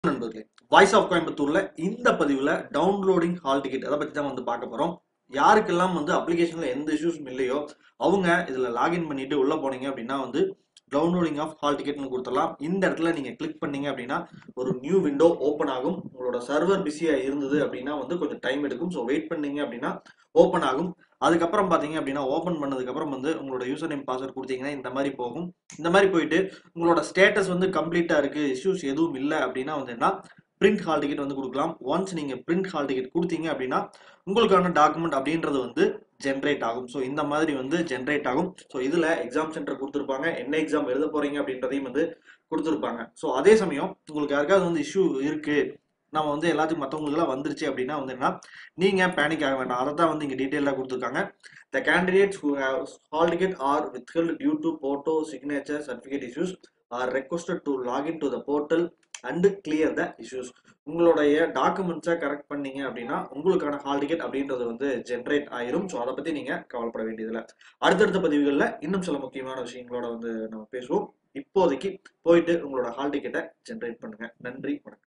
நண்பர்களே voice of கோயம்புத்தூர்ல இந்த பதிவுல டவுன்லோடிங் ஹால் டிக்கெட் அதை பத்தி தான் வந்து பார்க்க போறோம் யாருக்கெல்லாம் வந்து அப்ளிகேஷன்ல எந்த இஷ்யூஸும் இல்லையோ அவங்க இதுல லாகின் பண்ணிட்டு உள்ள போனீங்க அப்படின்னா வந்து டவுன்லோடிங் ஆஃப் ஹால் டிக்கெட்னு கொடுத்துடலாம் இந்த இடத்துல நீங்க கிளிக் பண்ணீங்க அப்படின்னா ஒரு நியூ விண்டோ ஓப்பன் ஆகும் உங்களோட சர்வர் பிஸியா இருந்தது அப்படின்னா வந்து கொஞ்சம் டைம் எடுக்கும் ஸோ வெயிட் பண்ணீங்க அப்படின்னா ஓப்பன் ஆகும் அதுக்கப்புறம் பாத்தீங்க அப்படின்னா ஓப்பன் பண்ணதுக்கு அப்புறம் வந்து உங்களோட யூசர் நேம் பாஸ்வேர்ட் கொடுத்தீங்கன்னா இந்த மாதிரி போகும் இந்த மாதிரி போயிட்டு உங்களோட ஸ்டேட்டஸ் வந்து கம்ப்ளீட்டா இருக்கு இஷ்யூஸ் எதுவும் இல்லை அப்படின்னா வந்து என்ன பிரிண்ட் ஹால் டிக்கெட் வந்து கொடுக்கலாம் ஒன்ஸ் நீங்க பிரிண்ட் ஹால் டிக்கெட் கொடுத்தீங்க அப்படின்னா உங்களுக்கான டாக்குமெண்ட் அப்படின்றது வந்து ஜென்ரேட் ஆகும் ஸோ இந்த மாதிரி வந்து ஜென்ரேட் ஆகும் ஸோ இதுல எக்ஸாம் சென்டர் கொடுத்துருப்பாங்க என்ன எக்ஸாம் எழுத போறீங்க அப்படின்றதையும் வந்து கொடுத்துருப்பாங்க ஸோ அதே சமயம் உங்களுக்கு யாருக்காவது வந்து இஷ்யூ இருக்கு நம்ம வந்து எல்லாத்துக்கும் மற்றவங்களுக்குலாம் வந்துருச்சு அப்படின்னா வந்து என்ன நீங்க பேனிக் ஆக வேண்டாம் அதை தான் வந்து இங்க டீட்டெயிலாக கொடுத்துருக்காங்க the candidates who have hall ticket are withheld due to photo signature certificate issues are requested to login to the portal and clear the issues உங்களுடைய டாக்குமெண்ட்ஸை கரெக்ட் பண்ணீங்க அப்படின்னா உங்களுக்கான ஹால் டிக்கெட் அப்படின்றது வந்து ஜென்ரேட் ஆயிரும் ஸோ அதை பத்தி நீங்க கவலைப்பட வேண்டியதில்லை அடுத்தடுத்த பதிவுகளில் இன்னும் சில முக்கியமான விஷயங்களோட வந்து நம்ம பேசுவோம் இப்போதைக்கு போயிட்டு உங்களோட ஹால் டிக்கெட்டை ஜென்ரேட் பண்ணுங்க நன்றி வணக்கம்